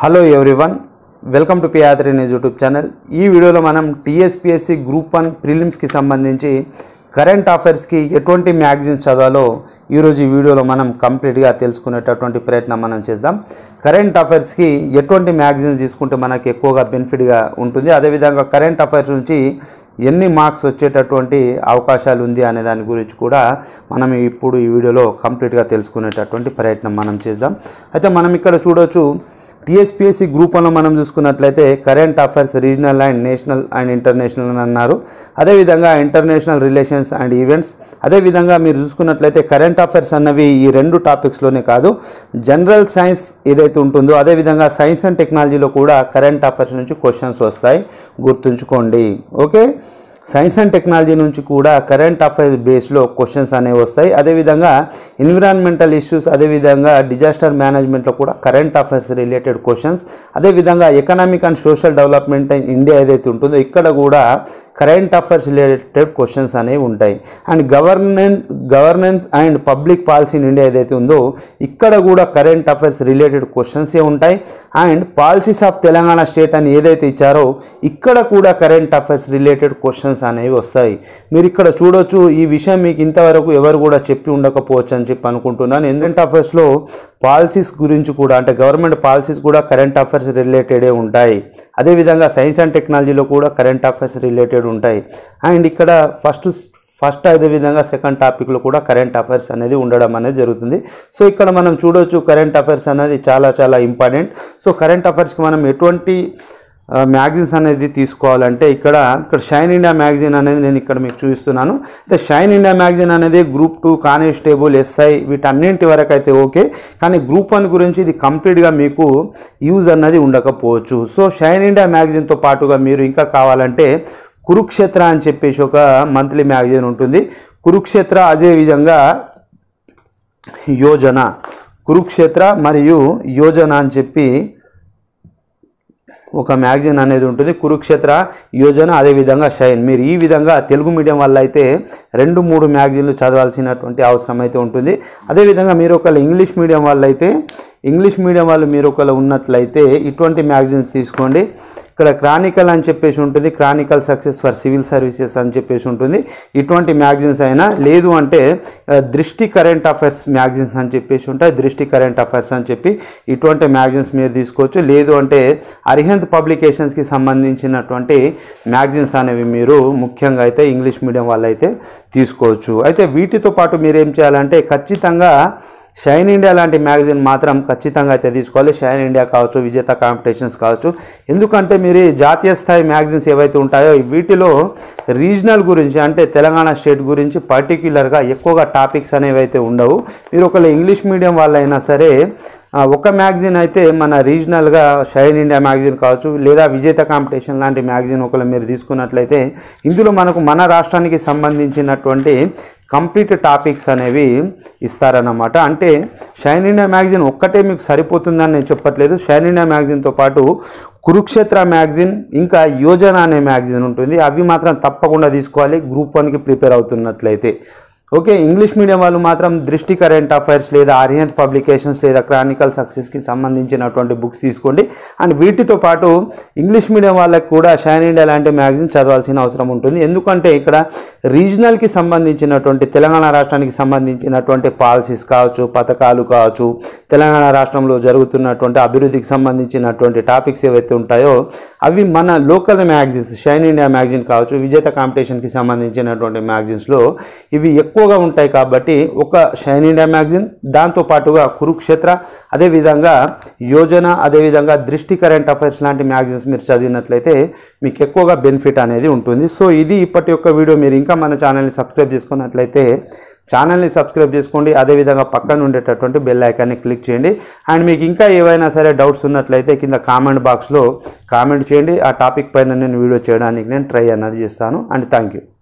hello everyone welcome to పియాత్రి news YouTube channel ఈ వీడియోలో మనం టీఎస్పిఎస్సి గ్రూప్ వన్ ప్రిలిమ్స్కి సంబంధించి కరెంట్ అఫైర్స్కి ఎటువంటి మ్యాగజైన్స్ చదవాలో ఈరోజు ఈ వీడియోలో మనం కంప్లీట్గా తెలుసుకునేటటువంటి ప్రయత్నం మనం చేద్దాం కరెంట్ అఫైర్స్కి ఎటువంటి మ్యాగజైన్స్ తీసుకుంటే మనకి ఎక్కువగా బెనిఫిట్గా ఉంటుంది అదేవిధంగా కరెంట్ అఫైర్స్ నుంచి ఎన్ని మార్క్స్ వచ్చేటటువంటి అవకాశాలు ఉంది అనే దాని గురించి కూడా మనం ఇప్పుడు ఈ వీడియోలో కంప్లీట్గా తెలుసుకునేటటువంటి ప్రయత్నం మనం చేద్దాం అయితే మనం ఇక్కడ చూడొచ్చు టీఎస్పీఎస్సీ గ్రూప్ వన్లో మనం చూసుకున్నట్లయితే current affairs regional and national and international అని అన్నారు అదేవిధంగా ఇంటర్నేషనల్ రిలేషన్స్ అండ్ ఈవెంట్స్ అదేవిధంగా మీరు చూసుకున్నట్లయితే కరెంట్ అఫైర్స్ అన్నవి ఈ రెండు టాపిక్స్లోనే కాదు జనరల్ సైన్స్ ఏదైతే ఉంటుందో అదేవిధంగా సైన్స్ అండ్ టెక్నాలజీలో కూడా కరెంట్ అఫైర్స్ నుంచి క్వశ్చన్స్ వస్తాయి గుర్తుంచుకోండి ఓకే సైన్స్ అండ్ టెక్నాలజీ నుంచి కూడా కరెంట్ అఫైర్స్ బేస్లో క్వశ్చన్స్ అనేవి వస్తాయి అదేవిధంగా ఎన్విరాన్మెంటల్ ఇష్యూస్ అదేవిధంగా డిజాస్టర్ మేనేజ్మెంట్లో కూడా కరెంట్ అఫైర్స్ రిలేటెడ్ క్వశ్చన్స్ అదేవిధంగా economic and social development in India ఏదైతే ఉంటుందో ఇక్కడ కూడా కరెంట్ అఫైర్స్ రిలేటెడ్ క్వశ్చన్స్ అనేవి ఉంటాయి and governance governance and public policy in India ఏదైతే ఉందో ఇక్కడ కూడా కరెంట్ అఫైర్స్ రిలేటెడ్ క్వశ్చన్సే ఉంటాయి and policies of Telangana state అని ఏదైతే ఇచ్చారో ఇక్కడ కూడా కరెంట్ అఫైర్స్ రిలేటెడ్ క్వశ్చన్స్ అనేవి వస్తాయి మీరు ఇక్కడ చూడొచ్చు ఈ విషయం మీకు ఇంతవరకు ఎవరు కూడా చెప్పి ఉండకపోవచ్చు అని చెప్పి అనుకుంటున్నాను ఎందుకంటే అఫైర్స్లో పాలసీస్ గురించి కూడా అంటే గవర్నమెంట్ పాలసీస్ కూడా కరెంట్ అఫైర్స్ రిలేటెడే ఉంటాయి అదేవిధంగా సైన్స్ అండ్ టెక్నాలజీలో కూడా కరెంట్ అఫైర్స్ రిలేటెడ్ ఉంటాయి అండ్ ఇక్కడ ఫస్ట్ ఫస్ట్ అదేవిధంగా సెకండ్ టాపిక్లో కూడా కరెంట్ అఫైర్స్ అనేది ఉండడం అనేది జరుగుతుంది సో ఇక్కడ మనం చూడొచ్చు కరెంట్ అఫైర్స్ అనేది చాలా చాలా ఇంపార్టెంట్ సో కరెంట్ అఫైర్స్కి మనం ఎటువంటి మ్యాగజైన్స్ అనేది తీసుకోవాలంటే ఇక్కడ ఇక్కడ షైన్ ఇండియా మ్యాగజైన్ అనేది నేను ఇక్కడ మీకు చూపిస్తున్నాను అయితే షైన్ ఇండియా మ్యాగజైన్ అనేది గ్రూప్ టూ కానిస్టేబుల్ ఎస్ఐ వీటన్నింటి వరకు అయితే ఓకే కానీ గ్రూప్ వన్ గురించి ఇది కంప్లీట్గా మీకు యూజ్ అన్నది ఉండకపోవచ్చు సో షైన్ ఇండియా మ్యాగజైన్తో పాటుగా మీరు ఇంకా కావాలంటే కురుక్షేత్ర అని చెప్పేసి ఒక మంత్లీ మ్యాగజైన్ ఉంటుంది కురుక్షేత్ర అదే విధంగా యోజన కురుక్షేత్ర మరియు యోజన అని చెప్పి ఒక మ్యాగజైన్ అనేది ఉంటుంది కురుక్షేత్ర యోజన అదేవిధంగా షైన్ మీరు ఈ విధంగా తెలుగు మీడియం వల్ల అయితే రెండు మూడు మ్యాగజైన్లు చదవాల్సినటువంటి అవసరం అయితే ఉంటుంది అదేవిధంగా మీరు ఒకవేళ ఇంగ్లీష్ మీడియం వాళ్ళు అయితే ఇంగ్లీష్ మీడియం వాళ్ళు మీరు ఒకవేళ ఉన్నట్లయితే ఇటువంటి మ్యాగజైన్స్ తీసుకోండి ఇక్కడ క్రానికల్ అని చెప్పేసి ఉంటుంది chronicle success for civil services అని చెప్పేసి ఉంటుంది ఇటువంటి మ్యాగజైన్స్ అయినా లేదు అంటే ఆ, దృష్టి కరెంట్ అఫైర్స్ మ్యాగజైన్స్ అని చెప్పేసి ఉంటాయి దృష్టి కరెంట్ అఫైర్స్ అని చెప్పి ఇటువంటి మ్యాగజైన్స్ మీరు తీసుకోవచ్చు లేదు అంటే అరిహంత్ పబ్లికేషన్స్కి సంబంధించినటువంటి మ్యాగజైన్స్ అనేవి మీరు ముఖ్యంగా అయితే ఇంగ్లీష్ మీడియం వాళ్ళు అయితే తీసుకోవచ్చు అయితే వీటితో పాటు మీరు ఏం చేయాలంటే ఖచ్చితంగా షైన్ ఇండియా లాంటి మ్యాగజైన్ మాత్రం ఖచ్చితంగా అయితే తీసుకోవాలి షైన్ ఇండియా కావచ్చు విజేత కాంపిటీషన్స్ కావచ్చు ఎందుకంటే మీరు ఈ జాతీయ స్థాయి మ్యాగజైన్స్ ఏవైతే ఉంటాయో వీటిలో రీజనల్ గురించి అంటే తెలంగాణ స్టేట్ గురించి పర్టిక్యులర్గా ఎక్కువగా టాపిక్స్ అనేవి అయితే ఉండవు మీరు ఒకవేళ ఇంగ్లీష్ మీడియం వాళ్ళైనా సరే ఆ, ఒక మ్యాగజైన్ అయితే మన రీజనల్గా షైన్ ఇండియా మ్యాగజైన్ కావచ్చు లేదా విజేత కాంపిటీషన్ లాంటి మ్యాగజైన్ ఒకవేళ మీరు తీసుకున్నట్లయితే ఇందులో మనకు మన రాష్ట్రానికి సంబంధించినటువంటి కంప్లీట్ టాపిక్స్ అనేవి ఇస్తారన్నమాట అంటే షైన్ ఇండియా మ్యాగజైన్ ఒక్కటే మీకు సరిపోతుందని నేను చెప్పట్లేదు షైన్ ఇండియా మ్యాగజైన్తో పాటు కురుక్షేత్ర మ్యాగజైన్ ఇంకా యోజన అనే మ్యాగజైన్ ఉంటుంది అవి మాత్రం తప్పకుండా తీసుకోవాలి గ్రూప్ వన్కి ప్రిపేర్ అవుతున్నట్లయితే ఓకే ఇంగ్లీష్ మీడియం వాళ్ళు మాత్రం దృష్టి కరెంట్ అఫైర్స్ లేదా ఆరియంట్ పబ్లికేషన్స్ లేదా క్రానికల్ సక్సెస్కి సంబంధించినటువంటి బుక్స్ తీసుకోండి అండ్ వీటితో పాటు ఇంగ్లీష్ మీడియం వాళ్ళకి కూడా షైన్ ఇండియా లాంటి మ్యాగజైన్ చదవాల్సిన అవసరం ఉంటుంది ఎందుకంటే ఇక్కడ రీజనల్కి సంబంధించినటువంటి తెలంగాణ రాష్ట్రానికి సంబంధించినటువంటి పాలసీస్ కావచ్చు పథకాలు కావచ్చు తెలంగాణ రాష్ట్రంలో జరుగుతున్నటువంటి అభివృద్ధికి సంబంధించినటువంటి టాపిక్స్ ఏవైతే ఉంటాయో అవి మన local magazines shine India magazine కావచ్చు విజేత కాంపిటీషన్కి సంబంధించినటువంటి మ్యాగజైన్స్లో ఇవి ఎక్కువగా ఉంటాయి కాబట్టి ఒక షైన్ ఇండియా మ్యాగజైన్ దాంతో పాటుగా కురుక్షేత్ర అదేవిధంగా యోజన అదేవిధంగా దృష్టి కరెంట్ అఫైర్స్ లాంటి మ్యాగజైన్స్ మీరు చదివినట్లయితే మీకు ఎక్కువగా బెనిఫిట్ అనేది ఉంటుంది సో ఇది ఇప్పటి యొక్క వీడియో మీరు ఇంకా మన ఛానల్ని సబ్స్క్రైబ్ చేసుకున్నట్లయితే ఛానల్ని సబ్స్క్రైబ్ చేసుకోండి అదేవిధంగా పక్కన ఉండేటటువంటి బెల్ ఐకాన్ని క్లిక్ చేయండి అండ్ మీకు ఇంకా ఏవైనా సరే డౌట్స్ ఉన్నట్లయితే కింద కామెంట్ బాక్స్లో కామెంట్ చేయండి ఆ టాపిక్ పైన నేను వీడియో చేయడానికి నేను ట్రై అన్నది చేస్తాను అండ్ థ్యాంక్ యూ